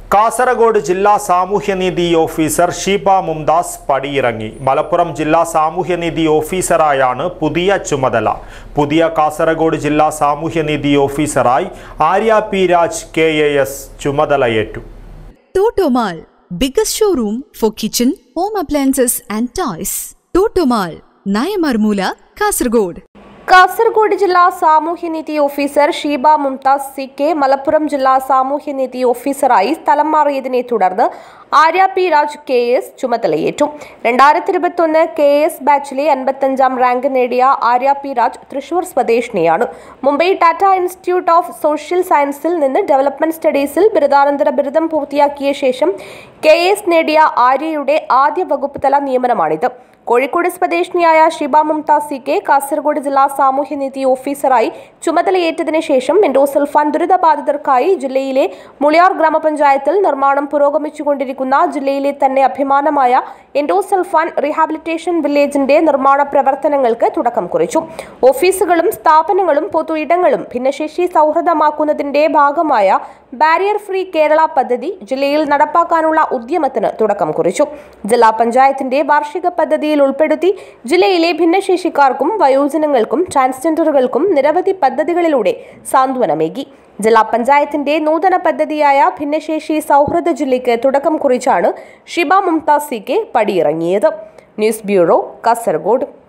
കാസർഗോഡ് ജില്ലാ സാമൂഹ്യനീതി ഓഫീസർ ഷീബ മുംദാസ് പടിയിറങ്ങി മലപ്പുറം ജില്ലാ സാമൂഹ്യനീതി ഓഫീസറായാണ് പുതിയ ചുമതല പുതിയ കാസർഗോഡ് ജില്ലാ സാമൂഹ്യനീതി ഓഫീസറായി Arya P Raj K A S ചുമതലയേറ്റു Totomal, biggest showroom for kitchen, home appliances and toys. Totomal, Nayamarmula, Kasargod. Kasaragod ജില്ലാ സാമൂഹ്യനീതി officer Sheeba Mumtaz C K Malappuram ജില്ലാ സാമൂഹ്യനീതി ഓഫീസറായി സ്ഥലം മാറിയതിനെ തുടർന്ന് Arya P Raj K S ചുമതലയേറ്റു രണ്ടായിരത്തി ഇരുപത്തൊന്ന് കെ എസ് ബാച്ചിലെ അൻപത്തഞ്ചാം റാങ്ക് നേടിയ ആര്യ പി രാജ് തൃശൂർ സ്വദേശിനിയാണ് Mumbai Tata institute of social സയൻസിൽ നിന്ന് ഡെവലപ്മെന്റ് സ്റ്റഡീസിൽ ബിരുദാനന്തര ബിരുദം പൂർത്തിയാക്കിയ ശേഷം കെ എസ് നേടിയ ആര്യയുടെ ആദ്യ വകുപ്പ് തല നിയമനമാണിത് കോഴിക്കോട് സ്വദേശിനിയായ ഷിബ മുംതാസ് സി കെ കാസർഗോഡ് ജില്ലാ സാമൂഹ്യനീതി ഓഫീസറായി ചുമതലയേറ്റതിനു ശേഷം എൻഡോസൾഫാൻ ദുരിതബാധിതർക്കായി ജില്ലയിലെ മുളിയാർ ഗ്രാമപഞ്ചായത്തിൽ നിർമ്മാണം പുരോഗമിച്ചുകൊണ്ടിരിക്കുന്ന ജില്ലയിലെ തന്നെ അഭിമാനമായ എൻഡോസൾഫാൻ റീഹാബിലിറ്റേഷൻ വില്ലേജിന്റെ നിർമ്മാണ പ്രവർത്തനങ്ങൾക്ക് തുടക്കം കുറിച്ചു ഓഫീസുകളും സ്ഥാപനങ്ങളും പൊതു ഇടങ്ങളും ഭിന്നശേഷി സൗഹൃദമാക്കുന്നതിന്റെ ഭാഗമായ ബാരിയർ ഫ്രീ കേരള പദ്ധതി ജില്ലയിൽ നടപ്പാക്കാനുള്ള ഉദ്യമത്തിന് തുടക്കം കുറിച്ചു ജില്ലാ പഞ്ചായത്തിന്റെ വാർഷിക പദ്ധതിയിൽ ഉൾപ്പെടുത്തി ജില്ലയിലെ ഭിന്നശേഷിക്കാർക്കും വയോജനങ്ങൾക്കും ട്രാൻസ്ജെൻഡറുകൾക്കും നിരവധി പദ്ധതികളിലൂടെ സാന്ത്വനമേകി ജില്ലാ പഞ്ചായത്തിന്റെ നൂതന പദ്ധതിയായ ഭിന്നശേഷി സൗഹൃദ ജില്ലയ്ക്ക് തുടക്കം കുറിച്ചാണ് ഷിബ മുംതാസ് സി കെ പടിയിറങ്ങിയത് ന്യൂസ് ബ്യൂറോ കാസർഗോഡ്